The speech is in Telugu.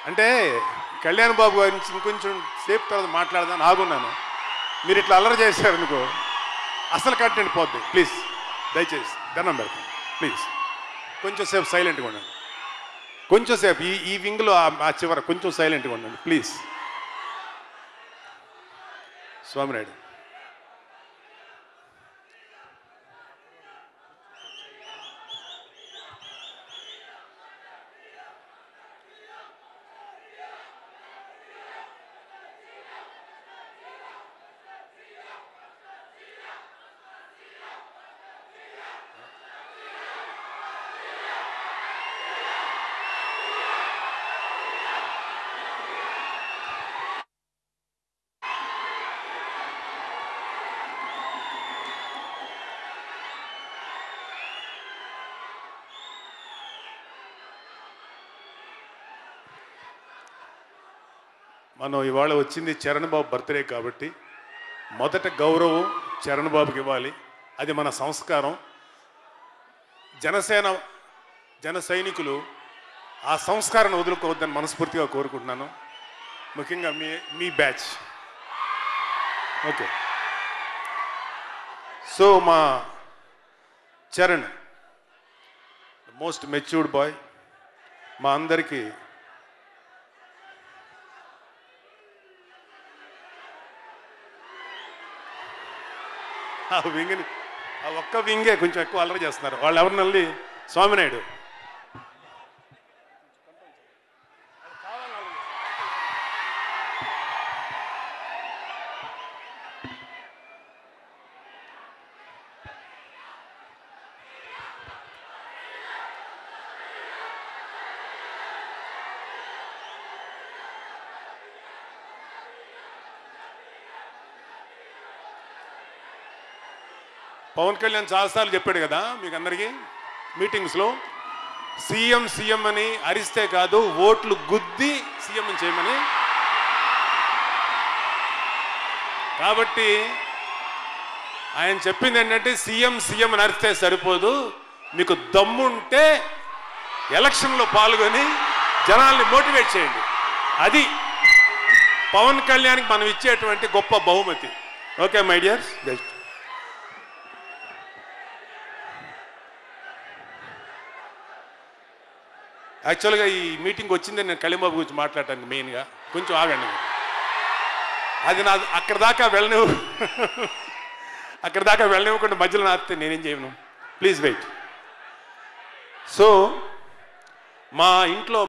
అంటే కళ్యాణ్ బాబు గారి నుంచి ఇంకొంచెం సేపు తర్వాత మాట్లాడదాం ఆగున్నాను మీరు ఇట్లా అల్లరి చేశారు అనుకో అసలు కంటెంట్ పోద్ది ప్లీజ్ దయచేసి దండం పెడతాను ప్లీజ్ కొంచెం సేపు సైలెంట్గా ఉండండి కొంచెం సేపు ఈ ఈ వింగ్లో ఆ- ఆ చివర కొంచెం సైలెంట్గా ఉండండి ప్లీజ్ స్వామినాయుడు మనం ఇవాళ వచ్చింది చరణ్ బాబు బర్త్డే కాబట్టి మొదట గౌరవం చరణ్ బాబుకి ఇవ్వాలి అది మన సంస్కారం జనసేన జన సైనికులు ఆ సంస్కారాన్ని వదులుకోవద్దని మనస్ఫూర్తిగా కోరుకుంటున్నాను ముఖ్యంగా మీ మీ బ్యాచ్ ఓకే సో మా చరణ్ మోస్ట్ మెచ్యూర్డ్ బాయ్ మా అందరికీ ఆ వింగిని ఆ ఒక్క వింగే కొంచెం ఎక్కువ అల్లరి చేస్తున్నారు వాళ్ళు ఎవరినల్లి స్వామినాయుడు పవన్ కళ్యాణ్ చాలాసార్లు చెప్పాడు కదా మీకు అందరికీ మీటింగ్స్లో సీఎం సీఎం అని అరిస్తే కాదు ఓట్లు గుద్ది సీఎం చేయమని కాబట్టి ఆయన చెప్పింది ఏంటంటే సీఎం సీఎం అని అరిస్తే సరిపోదు మీకు దమ్ముంటే ఎలక్షన్లో పాల్గొని జనాల్ని మోటివేట్ చేయండి అది పవన్ కళ్యాణ్కి మనం ఇచ్చేటువంటి గొప్ప బహుమతి ఓకే మై డియర్స్ బెస్ట్ యాక్చువల్గా ఈ మీటింగ్ వచ్చింది నేను కళ్యాణబాబు గురించి మాట్లాడటానికి మెయిన్గా కొంచెం ఆగండి మీరు. అది నా అక్కడ దాకా వెళ్ళనివ్వ అక్కడ దాకా వెళ్ళనివ్వకుండా మధ్యలో నాపితే నేనేం చేయను ప్లీజ్ వెయిట్ సో మా ఇంట్లో